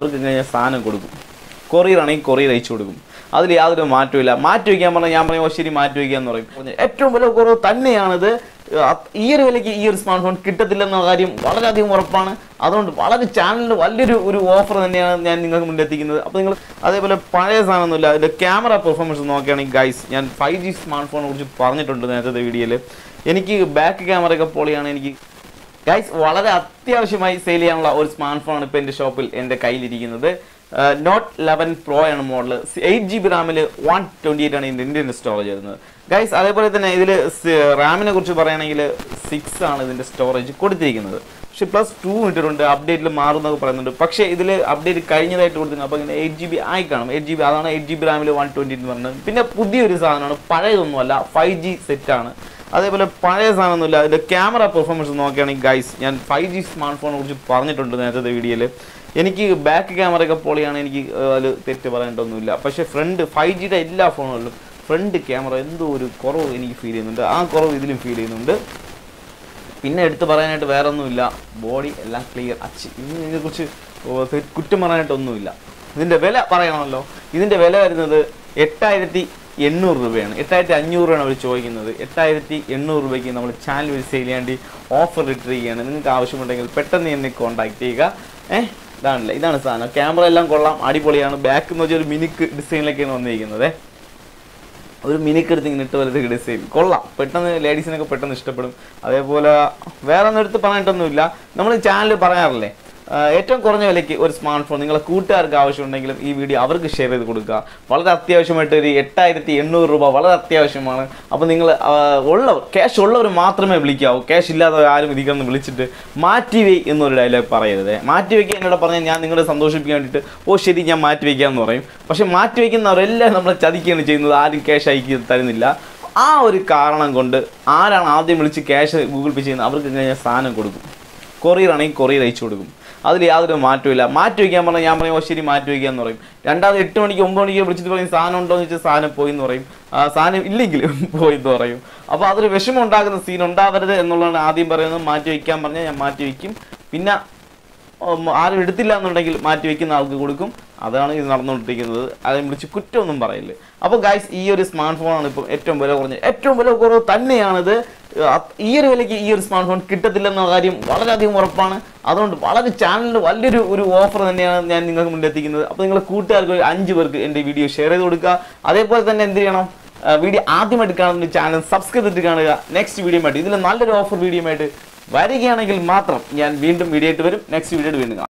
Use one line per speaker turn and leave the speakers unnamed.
അവർക്ക് ഞാൻ സാധനം കൊടുക്കും കൊറിയർ ആണെങ്കിൽ കൊറിയർ അയച്ചു കൊടുക്കും അതിൽ യാതൊരു മാറ്റമില്ല മാറ്റി വയ്ക്കാൻ പറഞ്ഞാൽ ഞാൻ പറയും "ഓ, ശരി മാറ്റി വയ്ക്കാന്ന് പറയും പറഞ്ഞ് ഏറ്റവും വില കുറവ് തന്നെയാണിത് അത് ഈ ഒരു വിലയ്ക്ക് ഈ ഒരു സ്മാർട്ട് ഫോൺ കിട്ടത്തില്ലെന്ന കാര്യം വളരെയധികം ഉറപ്പാണ് അതുകൊണ്ട് വളരെ ചാനലിന് വലിയൊരു ഒരു ഓഫർ തന്നെയാണ് ഞാൻ നിങ്ങൾക്ക് മുന്നിൽ എത്തിക്കുന്നത് അപ്പോൾ നിങ്ങൾ അതേപോലെ പഴയ സാധനമൊന്നുമില്ല അതിൻ്റെ ക്യാമറ പെർഫോമൻസ് നോക്കുകയാണെങ്കിൽ ഗൈസ് ഞാൻ ഫൈവ് ജി സ്മാർട്ട് ഫോണിനെ കുറിച്ച് പറഞ്ഞിട്ടുണ്ട് നേരത്തെ വീഡിയോയിൽ എനിക്ക് ബാക്ക് ക്യാമറ ഒക്കെ പൊളിയാണ് എനിക്ക് ഗൈസ് വളരെ അത്യാവശ്യമായി സെയിൽ ചെയ്യാനുള്ള ഒരു സ്മാർട്ട് ഫോൺ ഇപ്പോൾ എൻ്റെ ഷോപ്പിൽ എൻ്റെ കയ്യിലിരിക്കുന്നത് നോട്ട് ലെവൻ പ്രോ ആണ് മോഡൽ എയ്റ്റ് ജി ബി റാമിൽ വൺ ട്വൻറ്റി എയ്റ്റ് ആണ് ഇതിൻ്റെ ഇന്ത്യൻ സ്റ്റോറേജ് വരുന്നത് ഗൈസ് അതേപോലെ തന്നെ ഇതിൽ റാമിനെ കുറിച്ച് പറയുകയാണെങ്കിൽ സിക്സ് ആണ് ഇതിൻ്റെ സ്റ്റോറേജ് കൊടുത്തിരിക്കുന്നത് പക്ഷേ പ്ലസ് ടു ഇട്ടിട്ടുണ്ട് അപ്ഡേറ്റിൽ മാറുന്നൊക്കെ പറയുന്നുണ്ട് പക്ഷേ ഇതിൽ അപ്ഡേറ്റ് കഴിഞ്ഞതായിട്ട് കൊടുത്തിട്ടുണ്ട് അപ്പോൾ ഇങ്ങനെ എയ്റ്റ് ജി ബി ആയി കാണും എയ്റ്റ് ജി ബി അതാണ് എയ്റ്റ് ജി ബി റാമിൽ വൺ ട്വൻറ്റി എന്ന് പറയുന്നത് പിന്നെ പുതിയൊരു സാധനമാണ് പഴയതൊന്നുമല്ല ഫൈവ് ജി സെറ്റാണ് അതേപോലെ പഴയ സാധനമൊന്നുമില്ല അതിൻ്റെ ക്യാമറ പെർഫോമൻസ് നോക്കുകയാണെങ്കിൽ ഗൈസ് ഞാൻ ഫൈവ് ജി സ്മാർട്ട് ഫോണിനെ കുറിച്ച് പറഞ്ഞിട്ടുണ്ട് നേരത്തെ വീഡിയോയിൽ എനിക്ക് ബാക്ക് ക്യാമറ ഒക്കെ പൊളിയാണ് എനിക്ക് അതിൽ തെറ്റ് പറയേണ്ടതൊന്നുമില്ല പക്ഷേ ഫ്രണ്ട് ഫൈവ് ജിയുടെ എല്ലാ ഫോണുകളിലും ഫ്രണ്ട് ക്യാമറ എന്തോ ഒരു കുറവ് എനിക്ക് ഫീൽ ചെയ്യുന്നുണ്ട് ആ കുറവ് ഇതിലും ഫീൽ ചെയ്യുന്നുണ്ട് പിന്നെ എടുത്ത് പറയാനായിട്ട് വേറെ ഒന്നുമില്ല ബോഡി എല്ലാം ക്ലിയർ അച്ച് ഇനി ഇതിനെക്കുറിച്ച് ഓ, തെ- കുറ്റം പറയാനായിട്ടൊന്നുമില്ല ഇതിൻ്റെ വില പറയണമല്ലോ ഇതിൻ്റെ വില വരുന്നത് എട്ടായിരത്തി എണ്ണൂറ് രൂപയാണ് എട്ടായിരത്തി അഞ്ഞൂറ് രൂപയാണ് അവർ ചോദിക്കുന്നത് എട്ടായിരത്തി എണ്ണൂറ് രൂപയ്ക്ക് നമ്മൾ ചാനൽ വഴി സെയിൽ ചെയ്യാണ്ടി ഓഫർ ഇട്ടിരിക്കുകയാണ് നിങ്ങൾക്ക് ആവശ്യമുണ്ടെങ്കിൽ പെട്ടെന്ന് എന്നെ കോൺടാക്ട് ചെയ്യുക ഏഹ് ഇതാണല്ലേ ഇതാണ് സാധനം ക്യാമറ എല്ലാം കൊള്ളാം അടിപൊളിയാണ് ബാക്ക് എന്ന് വെച്ചാൽ ഒരു മിനിക്ക് ഡിസൈനിലൊക്കെയാണ് വന്നിരിക്കുന്നത് ഒരു മിനിക്കെടുത്ത് ഇങ്ങനെ ഇട്ട് വലത് ഡിസൈൻ കൊള്ളാം പെട്ടെന്ന് ലേഡീസിനൊക്കെ പെട്ടെന്ന് ഇഷ്ടപ്പെടും അതേപോലെ വേറെ ഒന്നും എടുത്ത് പറഞ്ഞിട്ടൊന്നുമില്ല നമ്മൾ ചാനൽ പറയാറില്ലേ ആ, ഏറ്റവും കുറഞ്ഞ വിലയ്ക്ക് ഒരു സ്മാർട്ട് ഫോൺ നിങ്ങളെ കൂട്ടുകാർക്ക് ആവശ്യമുണ്ടെങ്കിലും ഈ വീഡിയോ അവർക്ക് ഷെയർ ചെയ്ത് കൊടുക്കുക വളരെ അത്യാവശ്യമായിട്ട് ഒരു എട്ടായിരത്തി എണ്ണൂറ് രൂപ വളരെ അത്യാവശ്യമാണ് അപ്പോൾ നിങ്ങൾ ഉള്ളവർ ക്യാഷ് ഉള്ളവർ മാത്രമേ വിളിക്കാവൂ ക്യാഷ് ഇല്ലാത്തവർ ആരും ഇതിക്കൊന്ന് വിളിച്ചിട്ട് മാറ്റി വേ എന്നൊരു ഡയലോഗ് പറയരുത് മാറ്റി വയ്ക്കുക എന്നോട് പറഞ്ഞാൽ ഞാൻ നിങ്ങളെ സന്തോഷിപ്പിക്കാൻ വേണ്ടിയിട്ട് ഓ ശരി ഞാൻ മാറ്റി വയ്ക്കാമെന്ന് പറയും പക്ഷേ മാറ്റി വയ്ക്കുന്നവരെല്ലാം നമ്മളെ ചതിക്കുകയാണ് ചെയ്യുന്നത് ആരും ക്യാഷ് അയക്കി തരുന്നില്ല ആ ഒരു കാരണം കൊണ്ട് ആരാണ് ആദ്യം വിളിച്ച് ക്യാഷ് ഗൂഗിൾ പേ ചെയ്യുന്നത് അവർക്ക് ഞാൻ സാധനം കൊടുക്കും കൊറിയർ ആണെങ്കിൽ കൊറിയർ അയച്ചു കൊടുക്കും അതിൽ യാതൊരു മാറ്റമില്ല മാറ്റി വയ്ക്കാൻ പറഞ്ഞാൽ ഞാൻ പറയും ഓ ശരി മാറ്റി വയ്ക്കാന്ന് പറയും രണ്ടാമത് എട്ട് മണിക്ക് ഒമ്പത് മണിക്ക് വിളിച്ചിട്ട് പറയും സാധനം ഉണ്ടോ എന്ന് വെച്ചാൽ സാധനം പോയി എന്ന് പറയും ആ, സാധനം ഇല്ലെങ്കിൽ പോയി എന്ന് പറയും അപ്പോൾ അതൊരു വിഷമം ഉണ്ടാക്കുന്ന സീൻ ഉണ്ടാവരുത് എന്നുള്ളതാണ് ആദ്യം പറയുന്നത് മാറ്റി വയ്ക്കാൻ പറഞ്ഞാൽ ഞാൻ മാറ്റി വയ്ക്കും പിന്നെ ഉം, ആരും എടുത്തില്ല എന്നുണ്ടെങ്കിൽ മാറ്റി വെക്കുന്ന ആൾക്ക് കൊടുക്കും അതാണ് ഇത് നടന്നുകൊണ്ടിരിക്കുന്നത് അതിനെ വിളിച്ച് കുറ്റമൊന്നും പറയില്ല അപ്പോൾ ഗൈസ് ഈ ഒരു സ്മാർട്ട് ഫോണാണ് ഇപ്പം ഏറ്റവും വില കുറഞ്ഞത് ഏറ്റവും വില കുറവ് തന്നെയാണിത് അത് ഈ ഒരു വിലയ്ക്ക് ഈ ഒരു സ്മാർട്ട് ഫോൺ കിട്ടത്തില്ലെന്ന കാര്യം വളരെയധികം ഉറപ്പാണ് അതുകൊണ്ട് വളരെ ചാനലിന് വലിയൊരു ഒരു ഓഫർ തന്നെയാണ് ഞാൻ നിങ്ങൾക്ക് മുന്നിൽ എത്തിക്കുന്നത് അപ്പോൾ നിങ്ങളുടെ കൂട്ടുകാർക്ക് ഒരു അഞ്ച് പേർക്ക് എൻ്റെ വീഡിയോ ഷെയർ ചെയ്ത് കൊടുക്കുക അതേപോലെ തന്നെ എന്ത് ചെയ്യണം വീഡിയോ ആദ്യമായിട്ട് കാണുന്ന ചാനൽ സബ്സ്ക്രൈബ് ചെയ്തിട്ട് കാണുക നെക്സ്റ്റ് വീഡിയോ ആയിട്ട് ഇതിൽ നല്ലൊരു ഓഫർ വീഡിയോ ആയിട്ട് വരികയാണെങ്കിൽ മാത്രം ഞാൻ വീണ്ടും വീഡിയോ ആയിട്ട് വരും നെക്സ്റ്റ് വീഡിയോ ആയിട്ട് വീണ്ടും കാണാം